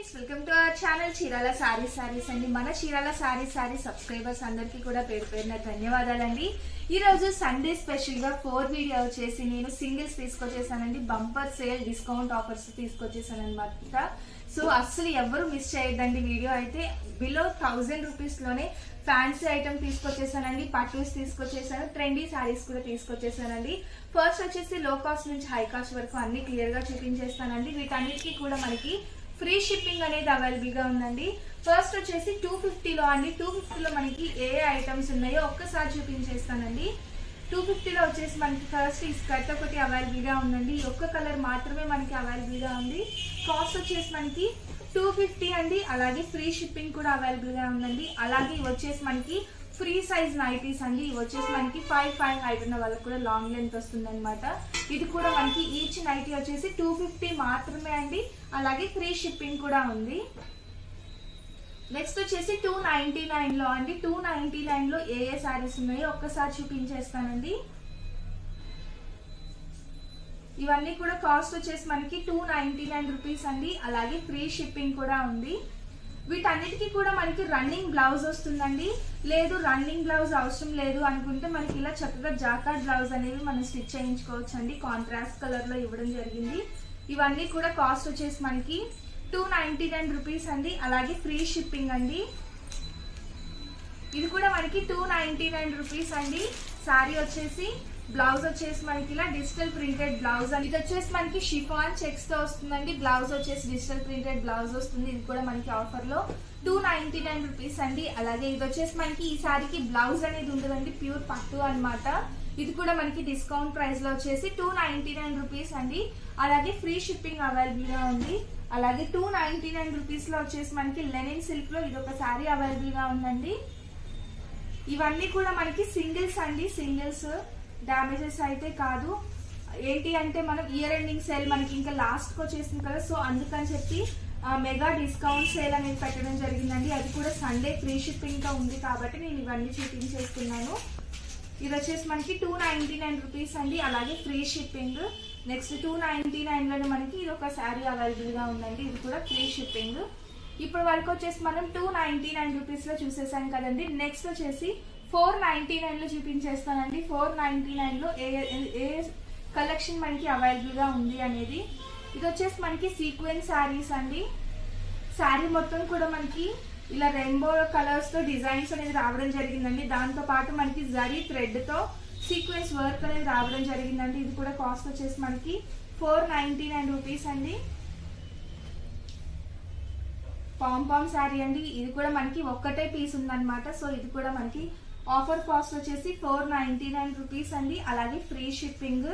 friends welcome to our channel Chirala sari saris అండి మన Chirala sorry sorry subscribers అందరికీ కూడా పేరు పేరున ధన్యవాదాలండి ఈ రోజు సండే స్పెషల్ గా ఫోర్ వీడియో వచ్చేసి నేను సింగిల్స్ తీసుకొచ్చేసానండి బంపర్ సేల్ డిస్కౌంట్ ఆఫర్స్ తీసుకొచ్చేసాను అనమాట సో అస్సలు ఎవరు మిస్ చేయొద్దండి వీడియో అయితే బిలో థౌజండ్ రూపీస్ లోనే ఫ్యాన్సీ ఐటమ్ తీసుకొచ్చేసానండి పట్టూస్ తీసుకొచ్చేసాను ట్రెండీ శారీస్ కూడా తీసుకొచ్చేసానండి ఫస్ట్ వచ్చేసి లో కాస్ట్ నుంచి హై కాస్ట్ వరకు అన్ని క్లియర్ గా చూపించేస్తానండి వీటన్నిటికీ కూడా మనకి ఫ్రీ షిప్పింగ్ అనేది అవైలబుల్ గా ఉందండి ఫస్ట్ వచ్చేసి టూ ఫిఫ్టీలో అండి టూ ఫిఫ్టీలో మనకి ఏ ఐటమ్స్ ఉన్నాయో ఒక్కసారి చూపించేస్తానండి టూ ఫిఫ్టీలో వచ్చేసి మనకి ఫస్ట్ ఈ స్కర్ట్ ఒకటి అవైలబుల్ గా ఉందండి ఈ ఒక్క కలర్ మాత్రమే మనకి అవైలబుల్ గా ఉంది కాస్ట్ వచ్చేసి మనకి టూ ఫిఫ్టీ అండి అలాగే ఫ్రీ షిప్పింగ్ కూడా అవైలబుల్ గా ఉందండి అలాగే ఇవి వచ్చేసి మనకి ఫ్రీ సైజ్ నైటీస్ అండి ఇవి వచ్చేసి మనకి ఫైవ్ ఫైవ్ హైట్ ఉన్న వాళ్ళకి కూడా లాంగ్ లెంత్ వస్తుంది అనమాట ఇది కూడా మనకి ఈచ్ నైటీ వచ్చేసి టూ ఫిఫ్టీ మాత్రమే అండి అలాగే ఫ్రీ షిప్పింగ్ కూడా ఉంది నెక్స్ట్ వచ్చేసి టూ నైన్టీ నైన్ లో అండి టూ నైన్టీ నైన్ లో ఏ ఏ శారీస్ ఉన్నాయో ఒక్కసారి చూపించేస్తానండి ఇవన్నీ కూడా కాస్ట్ వచ్చేసి మనకి టూ నైన్టీ నైన్ రూపీస్ అండి అలాగే ఫ్రీ షిప్పింగ్ కూడా ఉంది వీటన్నిటికీ కూడా మనకి రన్నింగ్ బ్లౌజ్ వస్తుందండి లేదు రన్నింగ్ బ్లౌజ్ అవసరం లేదు అనుకుంటే మనకి ఇలా చక్కగా జాకాట్ బ్లౌజ్ అనేవి మనం స్టిచ్ చేయించుకోవచ్చు అండి కాంట్రాస్ట్ కలర్ లో ఇవ్వడం జరిగింది ఇవన్నీ కూడా కాస్ట్ వచ్చేసి మనకి టూ నైన్టీ నైన్ రూపీస్ అండి అలాగే ఫ్రీ షిప్పింగ్ అండి ఇది కూడా మనకి టూ నైన్టీ నైన్ రూపీస్ అండి శారీ వచ్చేసి బ్లౌజ్ వచ్చేసి మనకి ఇలా డిజిటల్ ప్రింటెడ్ బ్లౌజ్ అండి ఇది వచ్చేసి మనకి షిఫాన్ చెక్స్ తో వస్తుందండి బ్లౌజ్ వచ్చేసి డిజిటల్ ప్రింటెడ్ బ్లౌజ్ వస్తుంది ఇది కూడా మనకి ఆఫర్ లో టూ నైన్టీ నైన్ రూపీస్ అండి అలాగే ఇది వచ్చేసి మనకి ఈ శారీకి బ్లౌజ్ అనేది ఉండదండి ప్యూర్ పట్టు అన్నమాట ఇది కూడా మనకి డిస్కౌంట్ ప్రైస్ లో వచ్చేసి టూ నైన్టీ నైన్ రూపీస్ అండి అలాగే ఫ్రీ షిప్పింగ్ అవైలబుల్ గా ఉంది అలాగే టూ నైన్టీ నైన్ రూపీస్ లో వచ్చేసి మనకి లెనిన్ సిల్క్ లో ఇది ఒక శారీ అవైలబుల్ గా ఉందండి ఇవన్నీ కూడా మనకి సింగిల్స్ అండి సింగిల్స్ డ్యామేజెస్ అయితే కాదు ఏంటి అంటే మనం ఇయర్ ఎండింగ్ సేల్ మనకి ఇంకా లాస్ట్కి వచ్చేసింది కదా సో అందుకని చెప్పి మెగా డిస్కౌంట్ సేల్ అనేది పెట్టడం జరిగిందండి అది కూడా సండే ఫ్రీ షిప్పింగ్గా ఉంది కాబట్టి నేను ఇవన్నీ చూపించేస్తున్నాను ఇది వచ్చేసి మనకి టూ నైంటీ నైన్ రూపీస్ అండి అలాగే free shipping next two ninety నైన్లోనే మనకి ఇది ఒక శారీ అవైలబుల్గా ఉందండి ఇది కూడా ఫ్రీ షిప్పింగ్ ఇప్పుడు వరకు వచ్చేసి మనం టూ నైంటీ నైన్ రూపీస్లో చూసేసాం కదండి నెక్స్ట్ వచ్చేసి ఫోర్ నైంటీ నైన్లో చూపించేస్తానండి ఫోర్ నైంటీ నైన్లో ఏ ఏ కలెక్షన్ మనకి అవైలబుల్గా ఉంది అనేది ఇది వచ్చేసి మనకి సీక్వెన్స్ శారీస్ అండి శారీ మొత్తం కూడా మనకి ఇలా రెయిన్బో కలర్స్ తో డిజైన్స్ అనేది రావడం జరిగిందండి దాంతో పాటు మనకి జరీ థ్రెడ్ తో సీక్వెన్స్ వర్క్ అనేది రావడం జరిగిందండి ఇది కూడా కాస్ట్ వచ్చేసి మనకి ఫోర్ నైన్టీ నైన్ రూపీస్ అండి పాంపామ్ శారీ అండి ఇది కూడా మనకి ఒక్కటే పీస్ ఉందన్నమాట సో ఇది కూడా మనకి ఆఫర్ కాస్ట్ వచ్చేసి ఫోర్ నైన్టీ నైన్ రూపీస్ అండి అలాగే ఫ్రీ షిప్పింగ్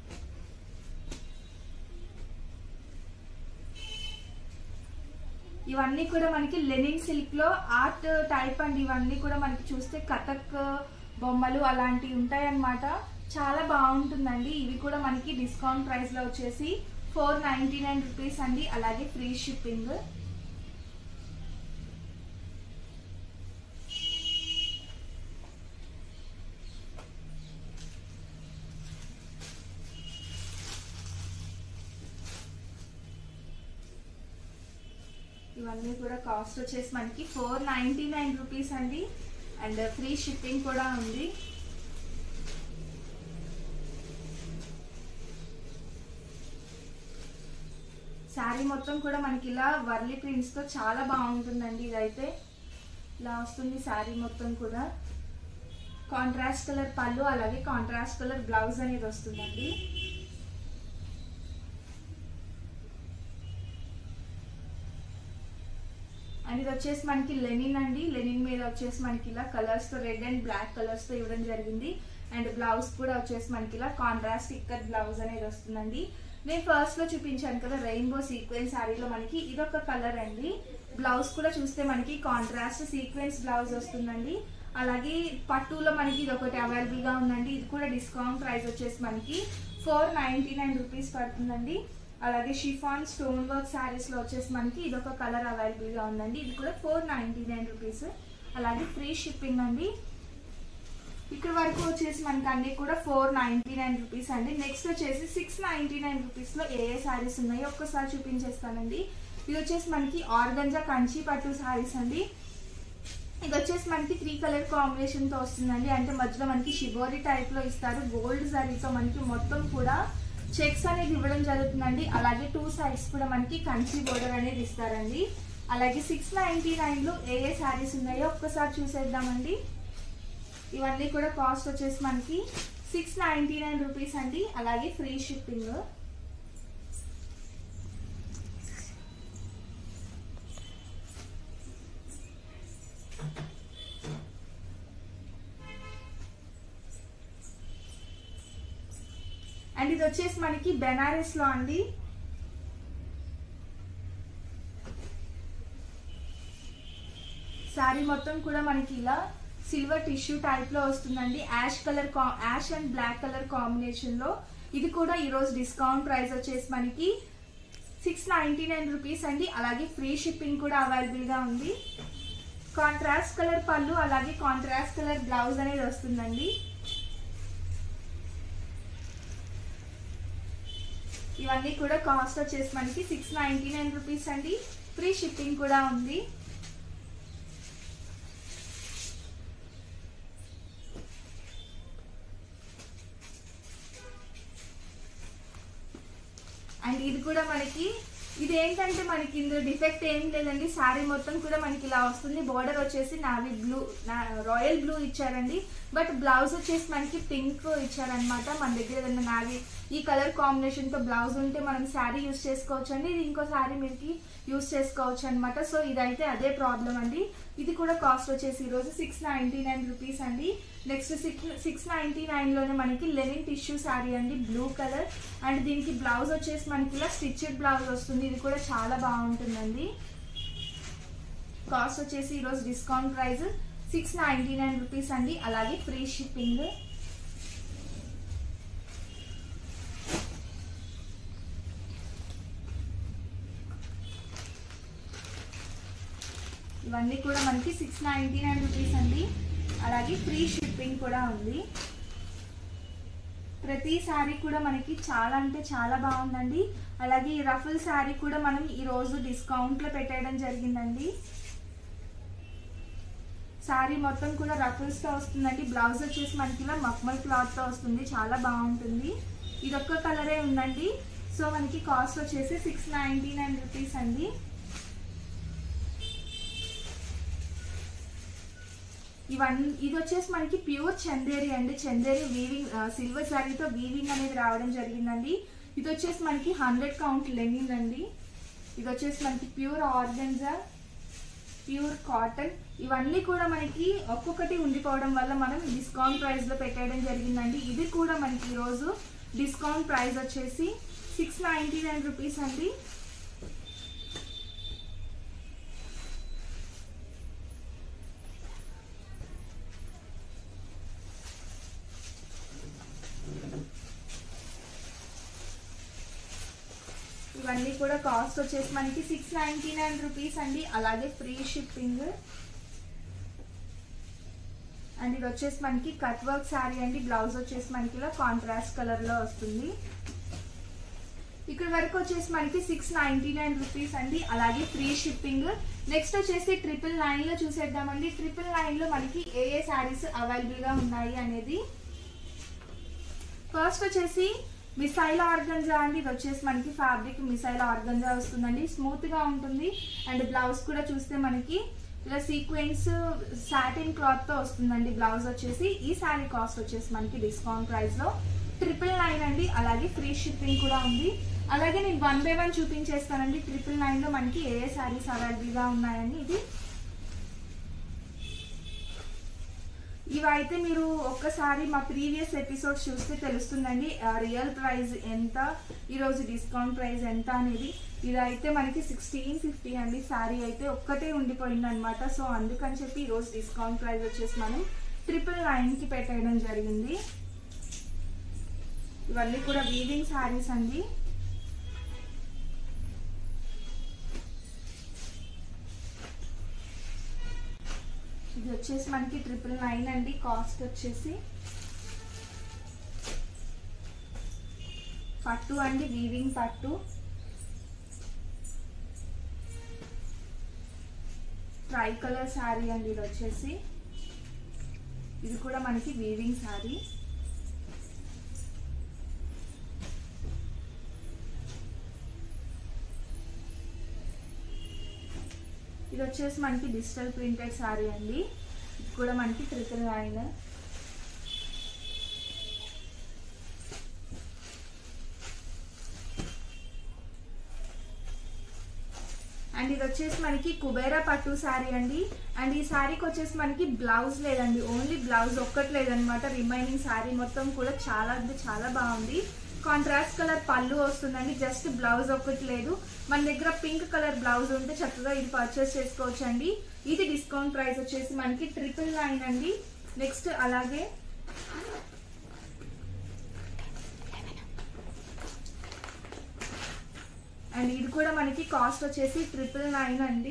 ఇవన్నీ కూడా మనకి లెనిన్ సిల్క్ లో ఆర్ట్ టైప్ అండి ఇవన్నీ కూడా మనకి చూస్తే కథక్ బొమ్మలు అలాంటివి ఉంటాయన్నమాట చాలా బాగుంటుందండి ఇవి కూడా మనకి డిస్కౌంట్ ప్రైస్ లో వచ్చేసి ఫోర్ నైన్టీ నైన్ రూపీస్ అండి అలాగే ఫ్రీ షిప్పింగ్ ఇవన్నీ కూడా కాస్ట్ వచ్చేసి మనకి ఫోర్ నైంటీ నైన్ రూపీస్ అండి అండ్ ఫ్రీ షిప్పింగ్ కూడా ఉంది శారీ మొత్తం కూడా మనకి ఇలా వర్లీ ప్రింట్స్ తో చాలా బాగుంటుందండి ఇదైతే ఇలా వస్తుంది శారీ మొత్తం కూడా కాంట్రాస్ట్ కలర్ పళ్ళు అలాగే కాంట్రాస్ట్ కలర్ బ్లౌజ్ అనేది వస్తుందండి అండ్ ఇది వచ్చేసి మనకి లెనిన్ అండి లెనిన్ మీద వచ్చేసి మనకి ఇలా కలర్స్ తో రెడ్ అండ్ బ్లాక్ కలర్స్ తో ఇవ్వడం జరిగింది అండ్ బ్లౌజ్ కూడా వచ్చేసి మనకి ఇలా కాంట్రాస్ట్ ఇక్కర్ బ్లౌజ్ అనేది వస్తుందండి నేను ఫస్ట్ లో చూపించాను కదా రెయిన్బో సీక్వెన్స్ శారీలో మనకి ఇదొక కలర్ అండి బ్లౌజ్ కూడా చూస్తే మనకి కాంట్రాస్ట్ సీక్వెన్స్ బ్లౌజ్ వస్తుందండి అలాగే పట్టులో మనకి ఇది ఒకటి అవైలబుల్ గా ఉందండి ఇది కూడా డిస్కౌంట్ ప్రైస్ వచ్చేసి మనకి ఫోర్ నైన్టీ నైన్ రూపీస్ పడుతుందండి అలాగే షిఫాన్ స్టోన్ వర్క్ శారీస్ లో వచ్చేసి మనకి ఇదొక కలర్ అవైలబుల్ గా ఉందండి ఇది కూడా ఫోర్ నైన్టీ నైన్ రూపీస్ అలాగే ఫ్రీ షిప్పింగ్ అండి ఇక్కడ వరకు వచ్చేసి మనకి అన్ని కూడా ఫోర్ నైన్టీ నైన్ రూపీస్ అండి నెక్స్ట్ వచ్చేసి సిక్స్ నైన్టీ నైన్ రూపీస్ లో ఏ ఏ శారీస్ ఉన్నాయో ఒక్కసారి చూపించేస్తానండి ఇది వచ్చేసి మనకి ఆర్గంజా కంచి పట్టు సారీస్ అండి ఇది వచ్చేసి మనకి త్రీ కలర్ కాంబినేషన్ తో వస్తుందండి అంటే మధ్యలో మనకి షిబోరి టైప్ లో ఇస్తారు గోల్డ్ సారీతో మనకి మొత్తం కూడా చెక్స్ అనేది ఇవ్వడం జరుగుతుందండి అలాగే టూ సైడ్స్ కూడా మనకి కంచి బోర్డర్ అనేది ఇస్తారండి అలాగే సిక్స్ నైన్టీ నైన్ లో ఏ ఏ శారీస్ ఉన్నాయో ఒక్కసారి చూసేద్దామండి ఇవన్నీ కూడా కాస్ట్ వచ్చేసి మనకి సిక్స్ నైన్టీ నైన్ రూపీస్ అండి అలాగే ఫ్రీ షిప్పింగ్ అండ్ ఇది వచ్చేసి మనకి బెనారస్ లో అండి శారీ మొత్తం కూడా మనకి ఇలా సిల్వర్ టిష్యూ టైప్ లో వస్తుందండి ash colour ash and black colour combination లో ఇది కూడా ఈ రోజు డిస్కౌంట్ ప్రైస్ వచ్చేసి మనకి సిక్స్ నైన్టీ నైన్ రూపీస్ అండి అలాగే ఫ్రీ షిప్పింగ్ కూడా అవైలబుల్ గా ఉంది కాంట్రాస్ట్ కలర్ పళ్ళు అలాగే కాంట్రాస్ట్ కలర్ బ్లౌజ్ అనేది వస్తుందండి ఇవన్నీ కూడా కాస్ట్ వచ్చేసి మనకి సిక్స్ నైన్టీ నైన్ రూపీస్ అండి ఫ్రీ షిప్పింగ్ కూడా ఉంది అండ్ ఇది కూడా మనకి ఇది ఏంటంటే మనకి ఇందులో డిఫెక్ట్ ఏం లేదండి శారీ మొత్తం కూడా మనకి ఇలా వస్తుంది బోర్డర్ వచ్చేసి నావీ బ్లూ రాయల్ బ్లూ ఇచ్చారండి బట్ బ్లౌజ్ వచ్చేసి మనకి పింక్ ఇచ్చారనమాట మన దగ్గర ఏదైనా నావీ ఈ కలర్ కాంబినేషన్ తో బ్లౌజ్ ఉంటే మనం శారీ యూస్ చేసుకోవచ్చు అండి ఇది ఇంకో శారీ మీకు యూస్ చేసుకోవచ్చు అనమాట సో ఇదైతే అదే ప్రాబ్లం అండి ఇది కూడా కాస్ట్ వచ్చేసి ఈరోజు సిక్స్ నైన్టీ నైన్ రూపీస్ అండి next six six ninety nine లోనే మనకి లెనిన్ టిష్యూ శారీ అండి బ్లూ కలర్ అండ్ దీనికి బ్లౌజ్ వచ్చేసి మనకి ఇలా స్టిచ్డ్ బ్లౌజ్ వస్తుంది ఇది కూడా చాలా బాగుంటుందండి కాస్ట్ వచ్చేసి ఈరోజు discount price six ninety nine rupees అండి అలాగే ఫ్రీ షిప్పింగ్ ఇవన్నీ కూడా మనకి సిక్స్ నైన్టీ నైన్ రూపీస్ అండి అలాగే ఫ్రీ షిప్పింగ్ కూడా ఉంది ప్రతి శారీ కూడా మనకి చాలా అంటే చాలా బాగుందండి అలాగే ఈ రఫుల్ శారీ కూడా మనం ఈ రోజు డిస్కౌంట్ లో పెట్టేయడం జరిగిందండి శారీ మొత్తం కూడా రఫుల్స్ తో వస్తుందండి బ్లౌజ్ వచ్చేసి మనకి ఇలా మక్మల్ క్లాత్ తో వస్తుంది చాలా బాగుంటుంది ఇదొక్క కలరే ఉందండి సో మనకి కాస్ట్ వచ్చేసి సిక్స్ నైన్టీ నైన్ రూపీస్ అండి ఇవన్నీ ఇది వచ్చేసి మనకి ప్యూర్ చందేరి అండి చందేరి వీవింగ్ సిల్వర్ శారీతో వీవింగ్ అనేది రావడం జరిగిందండి ఇది వచ్చేసి మనకి హండ్రెడ్ కౌంట్ లెనిన్ అండి ఇది వచ్చేసి మనకి ప్యూర్ ఆర్గన్జా ప్యూర్ కాటన్ ఇవన్నీ కూడా మనకి ఒక్కొక్కటి ఉండిపోవడం వల్ల మనం డిస్కౌంట్ ప్రైస్ లో పెట్టేయడం జరిగిందండి ఇది కూడా మనకి ఈరోజు డిస్కౌంట్ ప్రైస్ వచ్చేసి సిక్స్ నైన్టీ నైన్ రూపీస్ అండి ఇవన్నీ కూడా కాస్ట్ వచ్చేసి మనకి సిక్స్ నైన్టీ నైన్ రూపీస్ అండి అలాగే ఫ్రీ షిప్పింగ్ అండ్ ఇది వచ్చేసి మనకి కట్ వర్క్ శారీ అండి బ్లౌజ్ వచ్చేసి మనకి ఇలా కాంట్రాస్ట్ కలర్ లో వస్తుంది ఇక్కడ వరకు వచ్చేసి మనకి సిక్స్ నైన్టీ నైన్ రూపీస్ అండి అలాగే ఫ్రీ షిప్పింగ్ నెక్స్ట్ వచ్చేసి ట్రిపుల్ నైన్ లో చూసేద్దామండి ట్రిపుల్ నైన్ లో మనకి ఏ ఏ శారీస్ అవైలబుల్ గా ఉన్నాయి అనేది ఫస్ట్ వచ్చేసి మిసైల్ ఆర్గంజా అండి ఇది వచ్చేసి మనకి ఫ్యాబ్రిక్ మిసైల్ ఆర్గంజా వస్తుందండి స్మూత్ గా ఉంటుంది అండ్ బ్లౌజ్ కూడా చూస్తే మనకి ఇలా సీక్వెన్స్ సాటిన్ క్లాత్ తో వస్తుందండి బ్లౌజ్ వచ్చేసి ఈ శారీ కాస్ట్ వచ్చేసి మనకి డిస్కౌంట్ ప్రైస్ లో ట్రిపుల్ నైన్ అండి అలాగే ఫ్రీ షిప్పింగ్ కూడా ఉంది అలాగే నేను వన్ బై వన్ చూపించేస్తానండి ట్రిపుల్ నైన్ లో మనకి ఏ ఏ శారీస్ అవైలబుల్ గా ఉన్నాయని ఇది ఇవైతే మీరు ఒక్కసారి మా ప్రీవియస్ ఎపిసోడ్స్ చూస్తే తెలుస్తుందండి రియల్ ప్రైస్ ఎంత ఈరోజు డిస్కౌంట్ ప్రైస్ ఎంత అనేది ఇదైతే మనకి సిక్స్టీన్ ఫిఫ్టీ అండి శారీ అయితే ఒక్కటే ఉండిపోయింది అనమాట సో అందుకని చెప్పి ఈరోజు డిస్కౌంట్ ప్రైస్ వచ్చేసి మనం ట్రిపుల్ నైన్కి పెట్టేయడం జరిగింది ఇవన్నీ కూడా వీవింగ్ శారీస్ అండి ఇది వచ్చేసి మనకి ట్రిపుల్ నైన్ అండి కాస్ట్ వచ్చేసి పట్టు అండి వీవింగ్ పట్టు ట్రై కలర్ శారీ అండి ఇది వచ్చేసి ఇది కూడా మనకి వీవింగ్ శారీ ఇది వచ్చేసి మనకి డిజిటల్ ప్రింటెడ్ శారీ అండి ఇది కూడా మనకి ట్రిపుల్ నైన్ అండ్ ఇది వచ్చేసి మనకి కుబేరా పట్టు శారీ అండి అండ్ ఈ శారీకి వచ్చేసి మనకి బ్లౌజ్ లేదండి ఓన్లీ బ్లౌజ్ ఒక్కటి లేదనమాట రిమైనింగ్ శారీ మొత్తం కూడా చాలా అంటే చాలా బాగుంది కాంట్రాస్ట్ కలర్ పళ్ళు వస్తుందండి జస్ట్ బ్లౌజ్ ఒక్కటి లేదు మన దగ్గర పింక్ కలర్ బ్లౌజ్ ఉంటే చక్కగా ఇది పర్చేస్ చేసుకోవచ్చు అండి ఇది డిస్కౌంట్ ప్రైస్ వచ్చేసి మనకి ట్రిపుల్ నైన్ అండి నెక్స్ట్ అలాగే అండ్ ఇది కూడా మనకి కాస్ట్ వచ్చేసి ట్రిపుల్ నైన్ అండి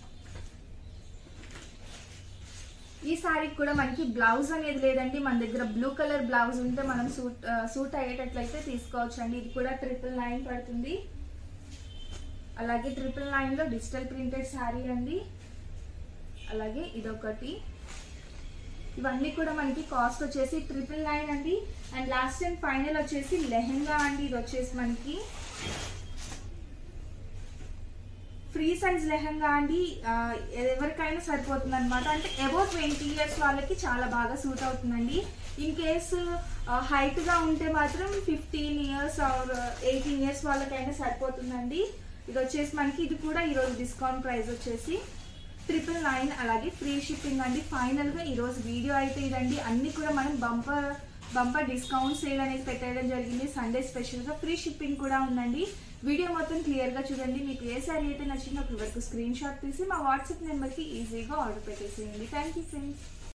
ఈ శారీకి కూడా మనకి బ్లౌజ్ అనేది లేదండి మన దగ్గర బ్లూ కలర్ బ్లౌజ్ ఉంటే మనం సూట్ సూట్ అయ్యేటట్లయితే తీసుకోవచ్చు అండి ఇది కూడా ట్రిపుల్ నైన్ పడుతుంది అలాగే ట్రిపుల్ నైన్లో డిజిటల్ ప్రింటెడ్ శారీ అండి అలాగే ఇదొకటి ఇవన్నీ కూడా మనకి కాస్ట్ వచ్చేసి ట్రిపుల్ నైన్ అండి అండ్ లాస్ట్ అండ్ ఫైనల్ వచ్చేసి లెహెంగా అండి ఇది వచ్చేసి మనకి ఫ్రీ సైజ్ లెహంగా అండి ఆ, ఎవరికైనా సరిపోతుంది అనమాట అంటే అబౌ ట్వంటీ ఇయర్స్ వాళ్ళకి చాలా బాగా సూట్ అవుతుందండి ఇన్ కేసు హైట్గా ఉంటే మాత్రం fifteen years or eighteen years వాళ్ళకైనా సరిపోతుందండి ఇది వచ్చేసి మనకి ఇది కూడా ఈరోజు డిస్కౌంట్ ప్రైస్ వచ్చేసి ట్రిపుల్ నైన్ అలాగే ఫ్రీ షిప్పింగ్ అండి ఫైనల్గా ఈరోజు వీడియో అయితే ఇదండి అన్ని కూడా మనం బంపర్ బంపర్ డిస్కౌంట్ సేల్ అనేది పెట్టడం జరిగింది సండే స్పెషల్గా ఫ్రీ షిప్పింగ్ కూడా ఉందండి వీడియో మొత్తం క్లియర్గా చూడండి మీకు ఏ సారీ అయితే నచ్చిందో అప్పటి వరకు స్క్రీన్ షాట్ తీసి మా వాట్సాప్ నెంబర్కి ఈజీగా ఆర్డర్ పెట్టేసేయండి థ్యాంక్ యూ ఫ్రెండ్స్